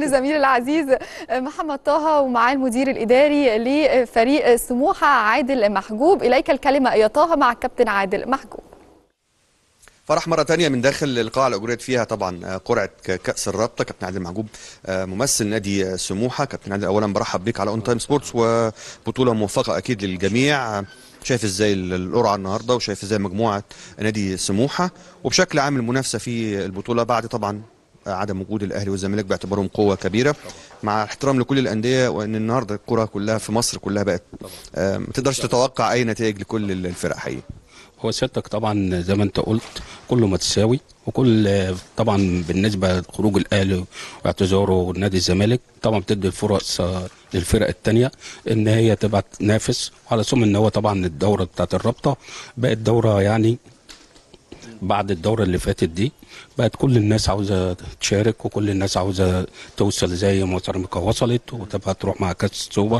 زميلي العزيز محمد طه ومعاه المدير الاداري لفريق سموحه عادل محجوب اليك الكلمه يا طه مع الكابتن عادل محجوب فرح مرة تانية من داخل القاعة اللي أجريت فيها طبعا قرعة كأس الرابطة كابتن عادل معجوب ممثل نادي سموحة كابتن عادل أولا برحب بيك على أون تايم سبورتس وبطولة موفقة أكيد للجميع شايف ازاي القرعة النهاردة وشايف ازاي مجموعة نادي سموحة وبشكل عام المنافسة في البطولة بعد طبعا عدم وجود الاهلي والزمالك باعتبارهم قوه كبيره مع احترام لكل الانديه وان النهارده الكره كلها في مصر كلها بقت ما تقدرش تتوقع اي نتائج لكل الفرق حقيقي هو سيادتك طبعا زي ما انت قلت كله متساوي وكل طبعا بالنسبه لخروج الاهلي واعتذاره نادي الزمالك طبعا بتدي الفرص للفرق الثانيه ان هي تبقى تنافس على ثم ان هو طبعا الدوره بتاعت الرابطه بقت دوره يعني بعد الدوره اللي فاتت دي بقت كل الناس عاوزه تشارك وكل الناس عاوزه توصل زي ما سيراميكا وصلت وتبقى تروح مع كاس السوبر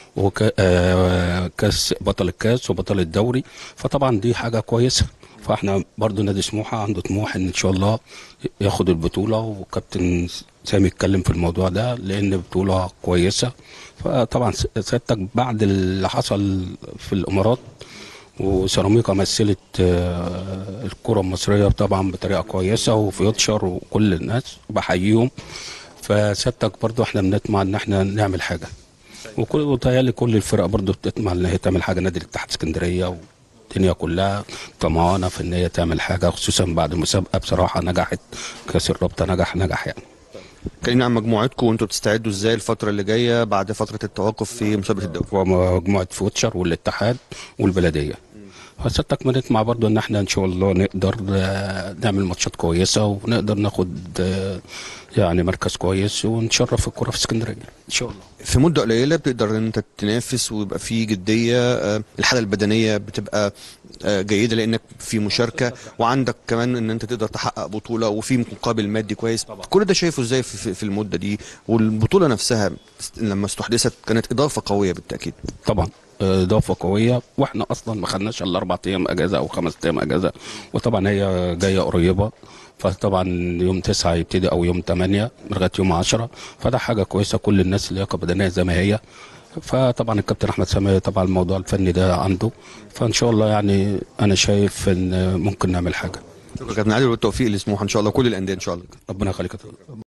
وكاس بطل الكاس وبطل الدوري فطبعا دي حاجه كويسه فاحنا برضو نادي سموحه عنده طموح ان شاء الله ياخد البطوله وكابتن سامي اتكلم في الموضوع ده لان بطوله كويسه فطبعا سيادتك بعد اللي حصل في الامارات وسيراميكا مثلت الكره المصريه طبعا بطريقه كويسه وفيوتشر وكل الناس بحييهم فسيادتك برضو احنا بنطمع ان احنا نعمل حاجه وكل وتهيألي كل الفرق برضو بتطمع ان هي تعمل حاجه نادي الاتحاد اسكندريه والدنيا كلها طمعانه في ان هي تعمل حاجه خصوصا بعد مسابقه بصراحه نجحت كاس الرابطه نجح نجح يعني كلمنا عن مجموعتكم وانتوا بتستعدوا ازاي الفتره اللي جايه بعد فتره التوقف في مسابقه الدوري ومجموعه فوتشر والاتحاد والبلديه فسيادتك بنطمع برضو ان احنا ان شاء الله نقدر نعمل ماتشات كويسه ونقدر ناخد يعني مركز كويس ونشرف الكره في اسكندريه ان شاء الله في مده قليله بتقدر ان انت تنافس ويبقى في جديه الحاله البدنيه بتبقى جيده لانك في مشاركه وعندك كمان ان انت تقدر تحقق بطوله وفي مقابل مادي كويس طبعا. كل ده شايفه ازاي في, في المده دي والبطوله نفسها لما استحدثت كانت اضافه قويه بالتاكيد طبعا اضافه قويه واحنا اصلا ما خدناش الا اربع ايام اجازه او خمس ايام اجازه وطبعا هي جايه قريبه فطبعا يوم تسعة يبتدي او يوم 8 لغايه يوم 10 فده حاجه كويسه كل الناس اللياقه بدنيه زي ما هي فطبعا الكابتن احمد سامي طبعا الموضوع الفني ده عنده فان شاء الله يعني انا شايف ان ممكن نعمل حاجه شكرا كابتن عادل والتوفيق لسموحه ان شاء الله كل الانديه ان شاء الله ربنا يخليك